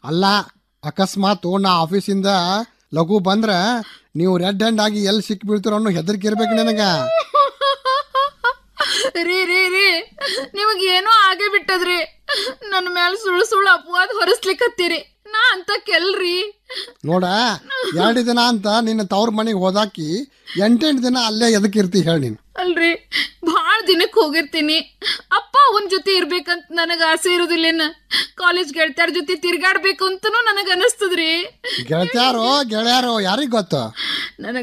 ಅಲ್ಲ ಅಕಸ್ಮಾತ್ ನಾ ಆಫೀಸಿಂದ ಲಘು ಬಂದ್ರ ನೀವು ರೆಡ್ ಹ್ಯಾಂಡ್ ಆಗಿ ಎಲ್ಲಿ ಸಿಕ್ಕಿ ಬೀಳ್ತೀರೋ ಅನ್ನೋ ಹೆದರಿಕೆ ಇರ್ಬೇಕು ನನಗ ರೀ ರೀ ರೀ ನಿಮಗ್ ಏನೋ ಆಗೇ ಬಿಟ್ಟದ್ರಿ ನನ್ನ ಮೇಲೆ ಸುಳ್ಳು ಸುಳ್ಳು ಅಪವಾದ ಹೊರಸ್ಲಿಕ್ಕತ್ತೀರಿ ನಾ ಅಂತ ಕೆಲ್ರಿ ನೋಡ ಎರಡು ದಿನ ಅಂತ ನಿನ್ನ ತವ್ರ ಮನೆಗೆ ಹೋದಾಕಿ ಎಂಟೆಂಟು ದಿನ ಅಲ್ಲೇ ಎದಕ್ಕೆ ಇರ್ತಿ ಹೇಳಿ ನೀನು ಅಲ್ರಿ ಭಾಳ ದಿನಕ್ಕೆ ಹೋಗಿರ್ತೀನಿ ಅಪ್ಪ ಅವನ ಜೊತೆ ಇರ್ಬೇಕಂತ ನನಗ ಆಸೆ ಇರೋದಿಲ್ಲೇನ ಕಾಲೇಜ್ ಗೆಳತ್ಯಾರ ಜೊತೆ ತಿರ್ಗಾಡ್ಬೇಕು ಅಂತನೂ ನನಗ ಅನಸ್ತದ್ರಿ ಗೆಳತ್ಯಾರೋ ಗೆಳೆಯಾರೋ ಯಾರಿಗ್ ಗೊತ್ತು ನನಗ